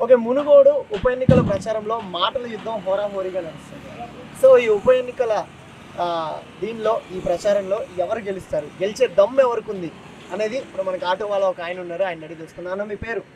Okay Munugode ఉప ఎన్నికల ప్రచారంలో మాటల యుద్ధం హోరాహోరీగా నడుస్తుంది సో ఈ ఉప ఎన్నికల ఆ, దీనిలో ఈ ప్రచారంలో ఎవరు గెలుస్తారు గెలిచే దమ్ ఎవరికి ఉంది అనేది ఇప్పుడు మనకి ఆటో వాళ్ళ ఒక ఆయన ఉన్నారు ఆయన అడిగి తెలుసుకుందాం అన్న మీ పేరు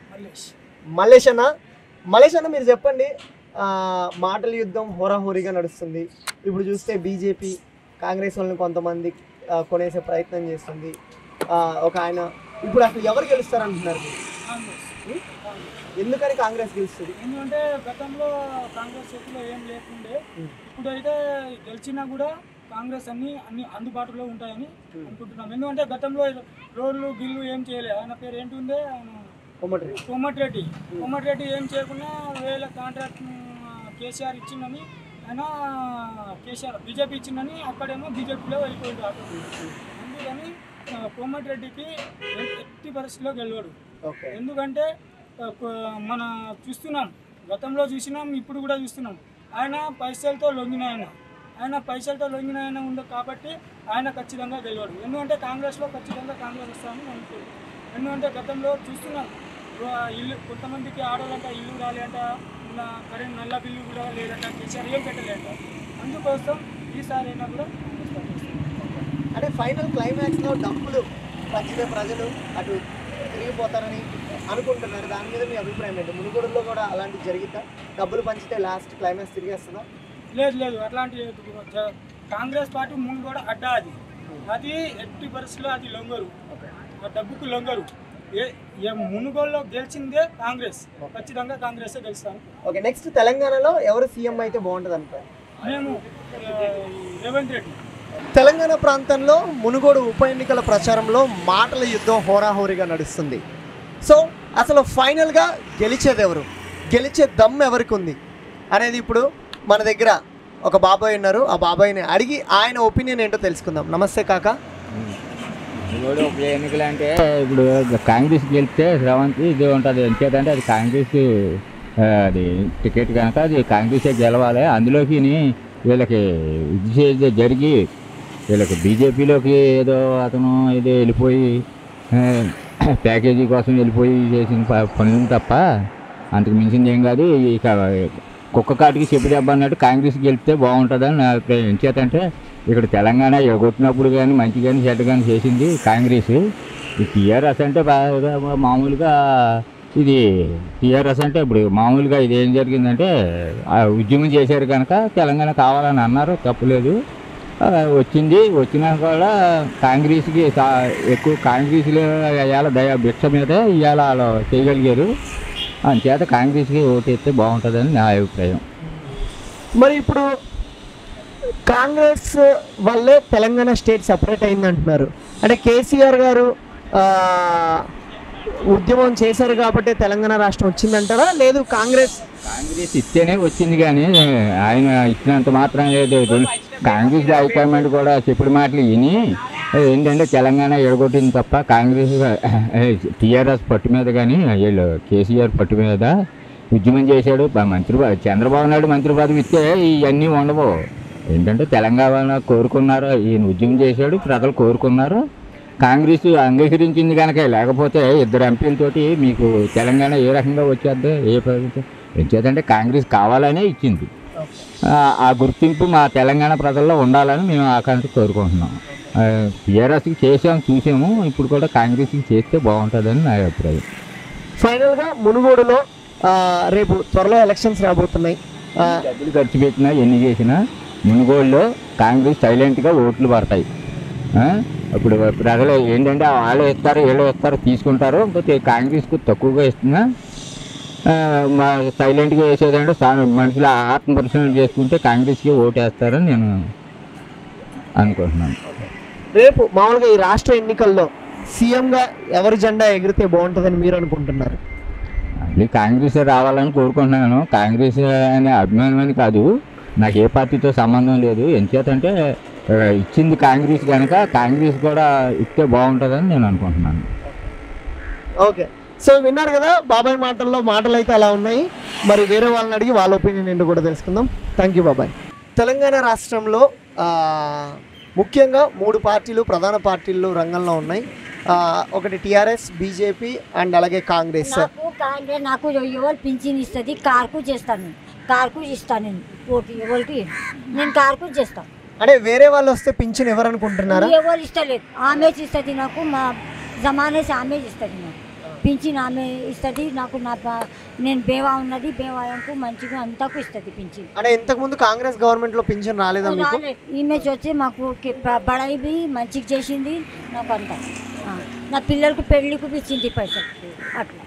మల్లేష్ అన్న మల్లేష్ అన్న మీరు చెప్పండి ఆ, మాటల యుద్ధం హోరాహోరీగా నడుస్తుంది ఇప్పుడు చూస్తే బీజేపీ కాంగ్రెస్ వాళ్ళని కొంతమంది ఆ, కొనేసే ప్రయత్నం చేస్తుంది ఆ, ఒక ఆయన ఇప్పుడు అసలు ఎవరు గెలుస్తారు అంటున్నారు మీరు? ఉం? ఎందుకని కాంగ్రెస్ గెలుస్తుంది ఎందుకంటే గతంలో కాంగ్రెస్ చేతిలో ఏం లేకుండే ఉం. ఇప్పుడైతే గెలిచినా కూడా కాంగ్రెస్ అన్ని అన్ని అందుబాటులో ఉంటాయని ఉం. అనుకుంటున్నాం ఎందుకంటే గతంలో రోడ్లు గిల్లు ఏం చేయలేదు ఆయన పేరు ఏంటి ఉండే ఆయన కొమ్మటి కోమటిరెడ్డి కోమటిరెడ్డి ఏం చేయకుండా వేల కాంట్రాక్ట్ కేసీఆర్ ఇచ్చిందని ఆయన కేసీఆర్ బీజేపీ ఇచ్చిందని అక్కడేమో బీజేపీలో వెళ్ళిపోయింది ఆటో అందుకని ఆ, కోమటిరెడ్డికి ఎ- ఎట్టి పరిస్థితిలో గెలవడు ఓకే ఎందుకంటే ఆ, కొ- మన చూస్తున్నాం గతంలో చూసినాం ఇప్పుడు కూడా చూస్తున్నాం ఆయన పైసలతో లొంగిన ఆయన ఆయన పైసలతో లొంగిన ఆయన ఉంది కాబట్టి ఆయన ఖచ్చితంగా గెలవడు ఎందుకంటే కాంగ్రెస్లో ఖచ్చితంగా కాంగ్రెస్ వస్తామని అనుకోడు ఎందుకంటే గతంలో చూస్తున్నాం ఆ, ఇల్లు కొంతమందికి ఆడవాళ్ళంట ఇల్లు రాలేంట నా కరెంట్ నల్ల బిల్లు కూడా లేదంట కేసీఆర్ ఏం పెట్టలేంట అందుకోసం ఈసారి అయినా కూడా కాంగ్రెస్ పార్టీ వస్తుంది. అంటే ఫైనల్ క్లైమాక్స్ లో డబ్బులు పంచితే ప్రజలు అటు తిరిగిపోతారని అనుకుంటున్నారు దాని మీద మీ అభిప్రాయం ఏంటి మునుగోడులో కూడా అలాంటివి జరిగిద్దా డబ్బులు పంచితే లాస్ట్ క్లైమాక్స్ తిరిగేస్తుందా లేదు లేదు అట్లాంటి జ- కాంగ్రెస్ పార్టీ ముందు కూడా అడ్డా అది అది ఎట్టి పరిస్థితుల్లో అది లొంగరు ఆ డబ్బుకు లొంగరు ఏ ఏ మునుగోల్లో గెలిచిందే కాంగ్రెస్ ఖచ్చితంగా కాంగ్రెస్ గెలుస్తాను ఓకే నెక్స్ట్ తెలంగాణలో ఎవరు సీఎం అయితే బాగుంటుంది అనుకోండి మేము ఆ, రేవంత్ రెడ్డి తెలంగాణ ప్రాంతంలో మునుగోడు ఉప ఎన్నికల ప్రచారంలో మాటల యుద్ధం హోరాహోరీగా నడుస్తుంది సో అసలు ఫైనల్గా గెలిచేది ఎవరు గెలిచే దమ్ ఎవరికి ఉంది అనేది ఇప్పుడు మన దగ్గర ఒక బాబాయ్ ఉన్నారు ఆ బాబాయ్ని అడిగి ఆయన ఒపీనియన్ ఏంటో తెలుసుకుందాం నమస్తే కాక ఇది కూడా ఉప ఎన్నికలు అంటే ఇప్పుడు కాంగ్రెస్ గెలిస్తే రేవంత్ ఇది ఉంటుంది ఎంచేతంటే అది కాంగ్రెస్ ఆ, అది టికెట్ కనుక అది కాంగ్రెసే గెలవాలి అందులోకి వీళ్ళకి ఇది చేసి జరిగి వీళ్ళకి బీజేపీలోకి ఏదో అతను ఏదో వెళ్ళిపోయి ఆ, ప్యాకేజీ కోసం వెళ్ళిపోయి చేసిన ప- పనులు తప్ప అంతకు మించింది ఏం కాదు ఇక కుక్క కాటికి చెప్పు దెబ్బ అన్నట్టు కాంగ్రెస్ గెలిస్తే బాగుంటుందని నా అభిప్రాయం ఎంచేతంటే ఇక్కడ తెలంగాణ ఎగొట్టినప్పుడు కానీ మంచి కానీ చెడ్డ కానీ చేసింది కాంగ్రెస్ ఈ టీఆర్ఎస్ అంటే బాగా మామూలుగా ఇది టీఆర్ఎస్ అంటే ఇప్పుడు మామూలుగా ఇది ఏం జరిగిందంటే ఆ ఉద్యమం చేశారు కనుక తెలంగాణ కావాలని అన్నారు తప్పులేదు ఆ, వచ్చింది వచ్చినా కూడా కాంగ్రెస్కి సా- ఎక్కువ కాంగ్రెస్లో ఇవాళ దయ భిక్ష మీద ఇవాళ వాళ్ళు చేయగలిగారు అంచేత కాంగ్రెస్కి ఓటేస్తే బాగుంటుందని నా అభిప్రాయం మరి ఇప్పుడు కాంగ్రెస్ వల్లే తెలంగాణ స్టేట్ సపరేట్ అయింది అంటున్నారు అంటే కేసీఆర్ గారు ఆ, ఉద్యమం చేశారు కాబట్టి తెలంగాణ రాష్ట్రం వచ్చిందంటారా లేదు కాంగ్రెస్ కాంగ్రెస్ ఇస్తేనే వచ్చింది కానీ ఆయన ఇచ్చినంత మాత్రం లేదు కాంగ్రెస్ హైకమాండ్ కూడా చెప్పుడు మాటలు విని ఏంటంటే తెలంగాణ ఎడగొట్టింది తప్ప కాంగ్రెస్ టీఆర్ఎస్ పట్టు మీద కానీ వీళ్ళు కేసీఆర్ పట్టు మీద ఉద్యమం చేశాడు బా- మంత్రి ప- చంద్రబాబు నాయుడు మంత్రి పదవి ఇస్తే ఇవన్నీ ఉండవు ఏంటంటే తెలంగాణ కోరుకున్నారు ఈయన ఉద్యమం చేశాడు ప్రజలు కోరుకున్నారు కాంగ్రెస్ అంగీకరించింది కనుక లేకపోతే ఇద్దరు ఎంపీలతోటి మీకు తెలంగాణ ఏ రకంగా వచ్చేద్ది ఏ ప్రభుత్వం ఎంచేదంటే కాంగ్రెస్ కావాలనే ఇచ్చింది ఆ- ఆ గుర్తింపు మా తెలంగాణ ప్రజల్లో ఉండాలని మేము ఆకాంక్ష కోరుకుంటున్నాం టీఆర్ఎస్కి చేసాము చూసాము ఇప్పుడు కూడా కాంగ్రెస్కి చేస్తే బాగుంటుందని నా అభిప్రాయం ఫైనల్గా మునుగోడులో ఆ, రేపు త్వరలో ఎలక్షన్స్ రాబోతున్నాయి ఆ, డబ్బులు ఖర్చు పెట్టినా ఎన్ని చేసినా మునుగోడులో కాంగ్రెస్ సైలెంట్గా ఓట్లు పడతాయి ఆ? ఇప్పుడు ప్రజలు ఏంటంటే వాళ్ళు ఇస్తారు వీళ్ళు ఇస్తారు తీసుకుంటారు కాకపోతే కాంగ్రెస్కు తక్కువగా ఇస్తున్నా ఆ, మా సైలెంట్గా వేసేదంటే సా- మనుషులు ఆత్మ పరిశీలన చేసుకుంటే కాంగ్రెస్కి ఓటేస్తారని నేను అనుకుంటున్నాను రేపు మామూలుగా ఈ రాష్ట్ర ఎన్నికల్లో సీఎంగా ఎవరి జెండా ఎగిరితే బాగుంటుందని మీరు అనుకుంటున్నారు మళ్ళీ కాంగ్రెస్ రావాలని కోరుకుంటున్నాను కాంగ్రెస్ అనే అభిమానం అని కాదు నాకు ఏ పార్టీతో సంబంధం లేదు ఎంచేతంటే ఆ, ఇచ్చింది కాంగ్రెస్ కనుక కాంగ్రెస్ కూడా ఇస్తే బాగుంటుందని నేను అనుకుంటున్నాను ఓకే సో విన్నారు కదా బాబాయ్ మాటల్లో మాటలు అయితే అలా ఉన్నాయి మరి వేరే వాళ్ళని అడిగి వాళ్ళ ఒపీనియన్ ఏంటో కూడా తెలుసుకుందాం థ్యాంక్ యూ బాబాయ్ తెలంగాణ రాష్ట్రంలో ఆ, ముఖ్యంగా మూడు పార్టీలు ప్రధాన పార్టీలు రంగంలో ఉన్నాయి ఆ, ఒకటి టీఆర్ఎస్ బీజేపీ అండ్ అలాగే కాంగ్రెస్ కాంగ్రెస్ నాకు ఎవరు పింఛన్ ఇస్తుంది కార్కు చేస్తాను నేను కార్కు ఇస్తాను నేను ఓటు ఎవరికి నేను కార్కు చేస్తాను అంటే వేరే వాళ్ళు వస్తే పింఛన్ ఎవరు అనుకుంటున్నారా ఎవరు ఇస్తలేదు ఆమె ఇస్తుంది నాకు మా జమానేసి ఆమె ఇస్తుంది నాకు పింఛన్ ఆమె ఇస్తుంది నాకు నా ప- నేను బేవా ఉన్నది బేవాయంకు మంచిగా అంతకు ఇస్తుంది పింఛన్ అంటే ఇంతకు ముందు కాంగ్రెస్ గవర్నమెంట్ లో పింఛన్ రాలేదా మీకు రాలేదు. ఈమె వచ్చి మాకు కి- బ- బడాయి బి మంచిగా చేసింది నాకు అంత ఆ. నా పిల్లలకు పెళ్ళికి ఇచ్చింది పైసలు అట్లా